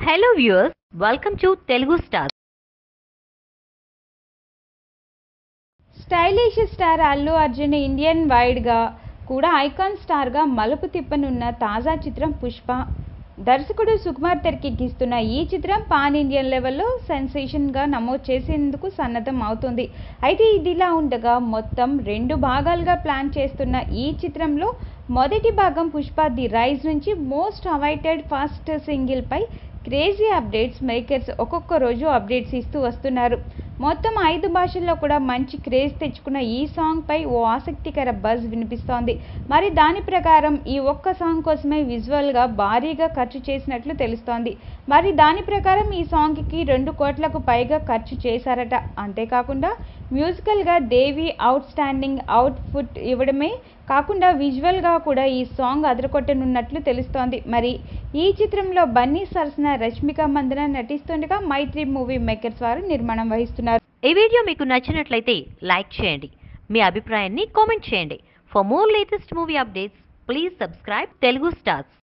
hello viewers welcome to Telugu star stylish star Allu Arjun Indian వైడ్గా కూడా icon స్టార్గా మలుపు తిప్పనున్న తాజా చిత్రం పుష్ప దర్శకుడు సుకుమార్ తెరకెక్కిస్తున్న ఈ చిత్రం పాన్ ఇండియన్ లెవెల్లో సెన్సేషన్గా నమోదు చేసేందుకు సన్నద్ధం అవుతుంది అయితే ఇదిలా ఉండగా మొత్తం రెండు భాగాలుగా ప్లాన్ చేస్తున్న ఈ చిత్రంలో మొదటి భాగం పుష్ప ది రైజ్ నుంచి మోస్ట్ అవైటెడ్ ఫస్ట్ సింగిల్పై క్రేజీ అప్డేట్స్ మేకర్స్ ఒక్కొక్క రోజు అప్డేట్స్ ఇస్తూ వస్తున్నారు మొత్తం ఐదు భాషల్లో కూడా మంచి క్రేజ్ తెచ్చుకున్న ఈ సాంగ్పై ఓ ఆసక్తికర బజ్ వినిపిస్తోంది మరి దాని ప్రకారం ఈ ఒక్క సాంగ్ కోసమే విజువల్గా భారీగా ఖర్చు చేసినట్లు తెలుస్తోంది మరి దాని ప్రకారం ఈ సాంగ్కి రెండు కోట్లకు పైగా ఖర్చు చేశారట అంతేకాకుండా మ్యూజికల్గా దేవి అవుట్ స్టాండింగ్ అవుట్పుట్ ఇవ్వడమే కాకుండా విజువల్గా కూడా ఈ సాంగ్ అదరకొట్టనున్నట్లు తెలుస్తోంది మరి ఈ చిత్రంలో బన్నీ సరసన రష్మిక మందన నటిస్తుండగా మైత్రి మూవీ మేకర్స్ వారు నిర్మాణం వహిస్తున్నారు ఈ వీడియో మీకు నచ్చినట్లయితే లైక్ చేయండి మీ అభిప్రాయాన్ని కామెంట్ చేయండి for more latest movie updates please subscribe Telugu stars